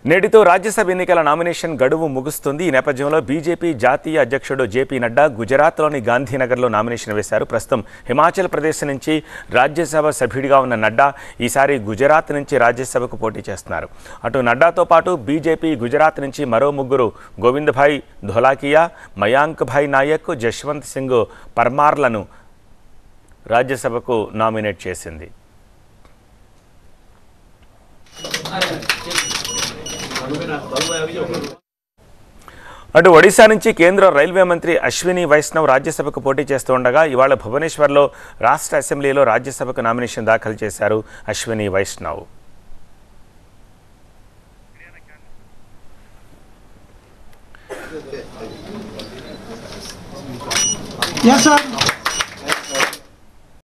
నేటితో రాజ్యసభ ఎన్నికల నామినేషన్ గడువు ముగుస్తుంది ఈ నేపథ్యంలో బీజేపీ జాతీయ అధ్యక్షుడు జేపీ నడ్డా గుజరాత్లోని గాంధీనగర్లో నామినేషన్ వేశారు ప్రస్తుతం హిమాచల్ ప్రదేశ్ నుంచి రాజ్యసభ సభ్యుడిగా ఉన్న నడ్డా ఈసారి గుజరాత్ నుంచి రాజ్యసభకు పోటీ చేస్తున్నారు అటు నడ్డాతో పాటు బీజేపీ గుజరాత్ నుంచి మరో ముగ్గురు గోవిందభాయ్ ధోలాకియా మయాంక్ భాయ్ నాయక్ జశ్వంత్ సింగ్ పర్మార్లను రాజ్యసభకు నామినేట్ చేసింది అటు ఒడిశా నుంచి కేంద్ర రైల్వే మంత్రి అశ్విని వైష్ణవ్ రాజ్యసభకు పోటీ చేస్తూ ఉండగా ఇవాళ భువనేశ్వర్లో రాష్ట్ర అసెంబ్లీలో రాజ్యసభకు నామినేషన్ దాఖలు చేశారు అశ్విని వైష్ణవ్ Yes, sir.